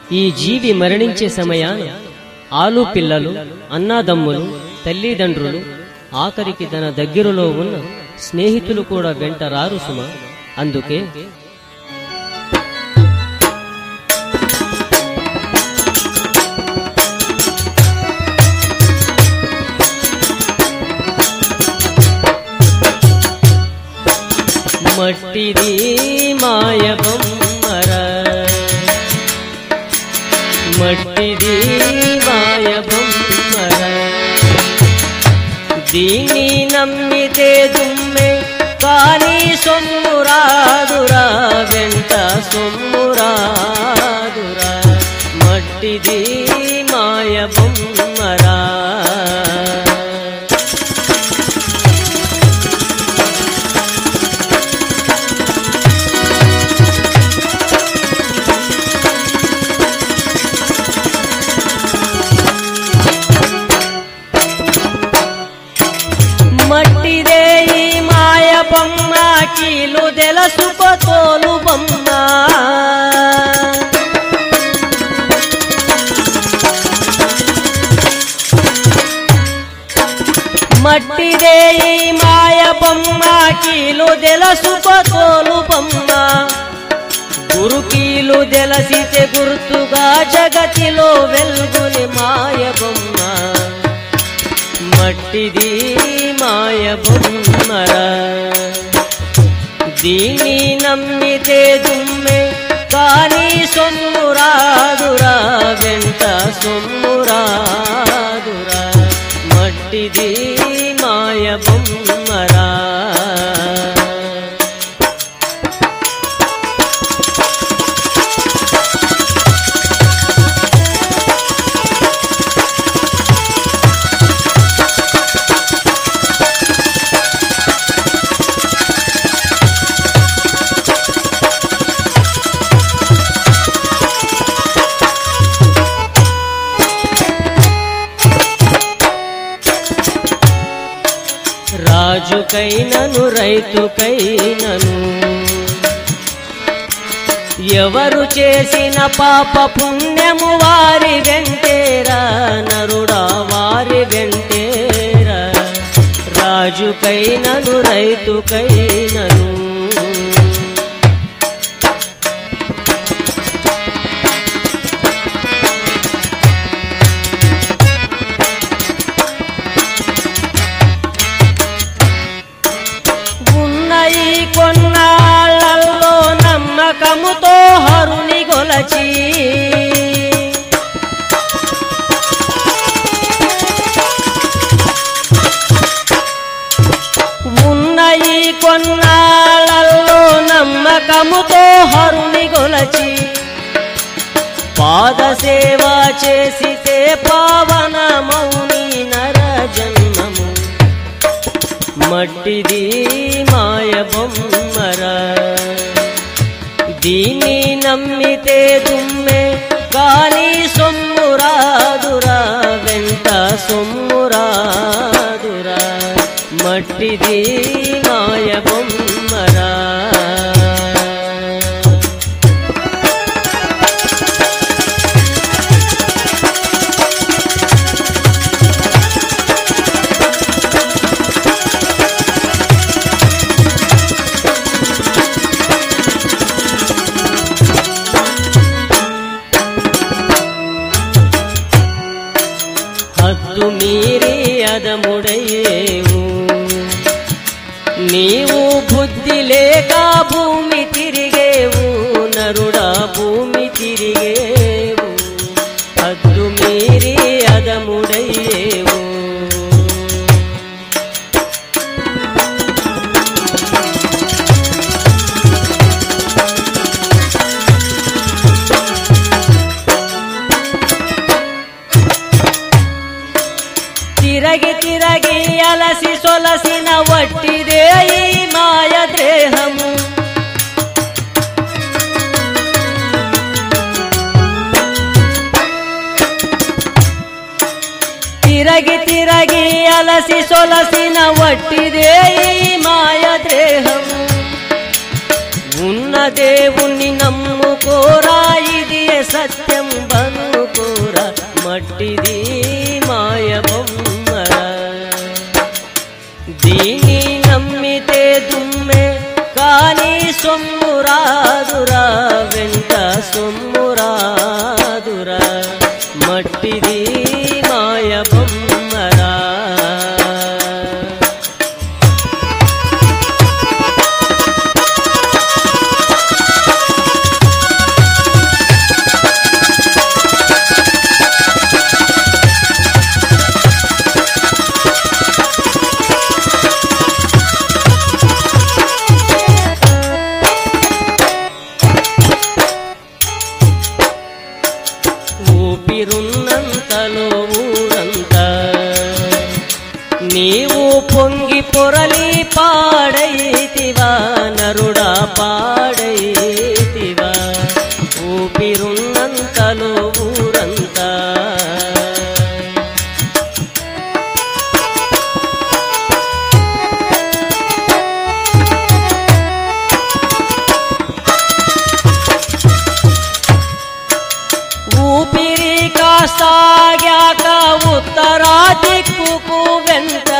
ఈ జీవి మరణించే సమయాన ఆలు పిల్లలు అన్నాదమ్ములు తల్లిదండ్రులు ఆఖరికి తన దగ్గరలో ఉన్న స్నేహితులు కూడా వెంట రారు సుమ అందుకే మట్టిది మాయ బొమ్మర మట్టిది మాయ బొమ్మర దీన్ని నమ్మితే దుమ్మె కానీ సొమ్మురాదురా వెంట సొమ్మురాదురా మట్టిది మాయ బొమ్మరా మట్టిదే ఈ మాయ బొమ్మ కీలు తెలుసుకో తోలు బొమ్మ మట్టిదే ఈ మాయ బొమ్మ కీలు తెలుసుకో తోలు బొమ్మ గురుకీలు దెలసితే గుర్తుగా జగతిలో వెల్గుని మాయ బొమ్మ మట్టిది మాయ బొమ్మర దీన్ని నమ్మితే దుమ్మె కానీ సొమ్మురాదురా వెంట సొమ్మురాదురా మట్టిది మాయ బొమ్మరా రాజుకైనను రైతుకైనను ఎవరు చేసిన పాప పుణ్యము వారి వెంటేరా నరుడా వారి వెంటేరా రాజుకైనను రైతుకైనను ఉన్న ఈ కొన్నాళ్ళల్లో నమ్మకముతో హరుని గొలచి ఉన్న ఈ కొన్నాళ్ళల్లో నమ్మకముతో హరుని గొలచి పాద సేవ చేసితే పావనమౌని నర జన్మము మట్టిది మాయ బొమ్మర దీన్ని నమ్మితే దుమ్మె గాలి సొమ్మురాదురా వెంట సొమ్మురాదురా మట్టిది మాయ బొమ్మరా హద్దు మీరి అదముడయ్యేవు నీవు బుద్ధి లేక భూమి తిరిగేవు నరుడా భూమి తిరిగేవు హద్దు మీరి అదముడయ్యేవు తిరగి తిరగి అలసి సొలసిన వట్టిదే ఈ మాయ దేహము తిరగి తిరగి అలసి సొలసిన వట్టిదే ఈ మాయ దేహము ఉన్న దేవుణ్ణి నమ్ముకోరా ఇది సత్యం బనుకోర మట్టిది మాయ బొమ్మరా దీని నమ్మితే దుమ్మె కానీ సొమ్మురాదురా వెంట సొమ్మురాదురా మట్టిది మాయ బొమ్మరా ఊపిరున్నంతలో ఊరంతా నీవు పొంగి పొరలి పాడైతివా నరుడా పాడైతివా ఊపిరున్నంతలో ఊరంతా ఊపిరి కాసాగాక ఉత్తరా దిక్కుకు వెంట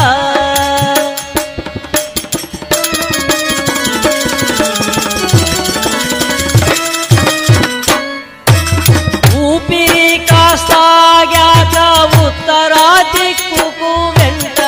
ఊపిరి కాసాగాక ఉత్తరా దిక్కుకు వెంట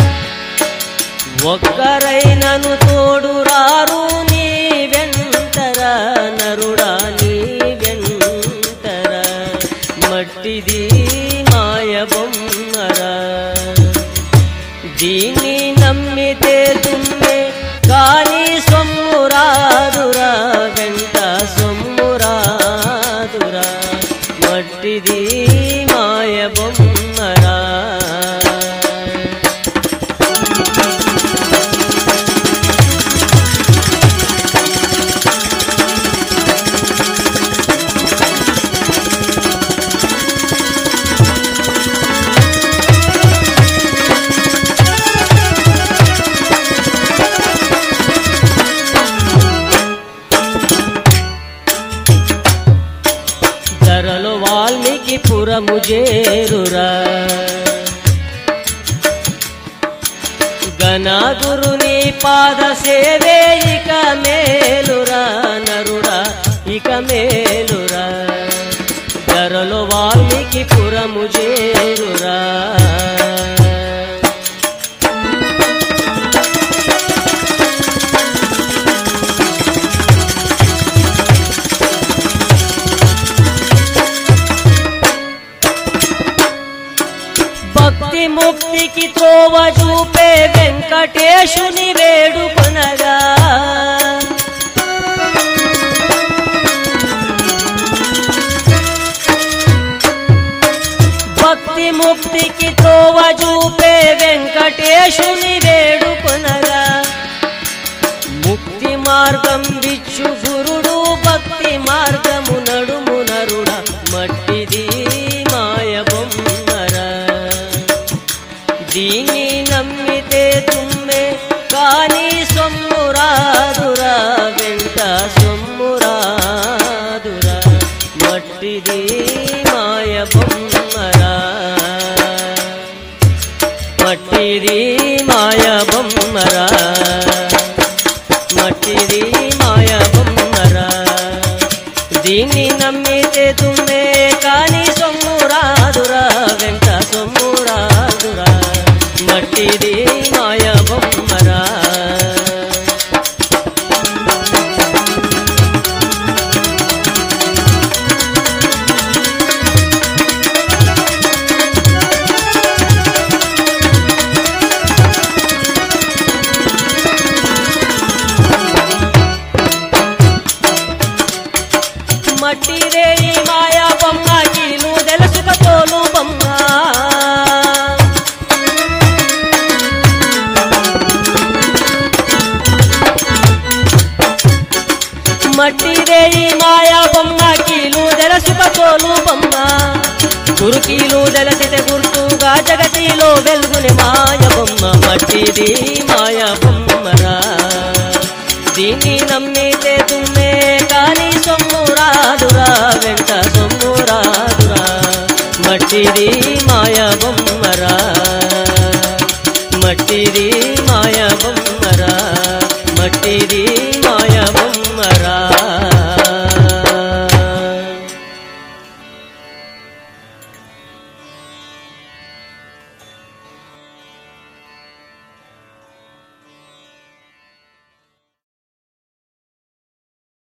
ఒక్కరైనను తోడు రారు నీ వెంటరా నరుడా నీ వెంటరా మట్టిది మాయ బొమ్మరా దీన్ని నమ్మితే దుమ్మె కానీ సొమ్మురాదురా వెంట సొమ్మురాదురా మట్టిది మాయ బొమ్మరా ధరలు వాల్మీకి పురము చేరురా గణగురుని పాద సేవే ఇక మేలురా నరుడా ఇక మేలురా ధరలు వాల్మీకి పురము చేరురా భక్తి ముక్తికి త్రోవ చూపే వెంకటేశుని వేడుకొనగా భక్తి ముక్తికి త్రోవ చూపే వెంకటేశుని వేడుకొనగా ముక్తి మార్గం విచ్చు గురుడు భక్తి మార్గము నడుము నరుడ మట్టిది మాయ బొమ్మరా దీన్ని నమ్మితే తుమ్మె కానీ సొమ్మురాదురా వెంట సొమ్మురాదురా మట్టిది మాయ బొమ్మరా మట్టిది మాయ బొమ్మరా మట్టిది మాయ బొమ్మరా దీన్ని నమ్మితే తుమ్మే కాని సొమ్మురాదురా వెంట సొమ్మురాదురా మట్టిది మాయ బొమ్మరా మట్టిదే ఈ మాయా బొమ్మ కీలు తెలుసుక తోలు బొమ్మ మట్టిదే ఈ మాయా బొమ్మ కీలు తెలుసుక తోలు బొమ్మ గురుకీలు దలసితే గుర్తుగా జగతిలో వెలుగుని మాయ బొమ్మ మట్టిది మాయ బొమ్మరా దీన్ని నమ్మితే తుమ్మే కానీ సొమ్ము రాదురా వెంట మట్టిది మాయ బొమ్మరా మట్టిది మాయ బొమ్మరా మట్టిది మాయ బొమ్మరా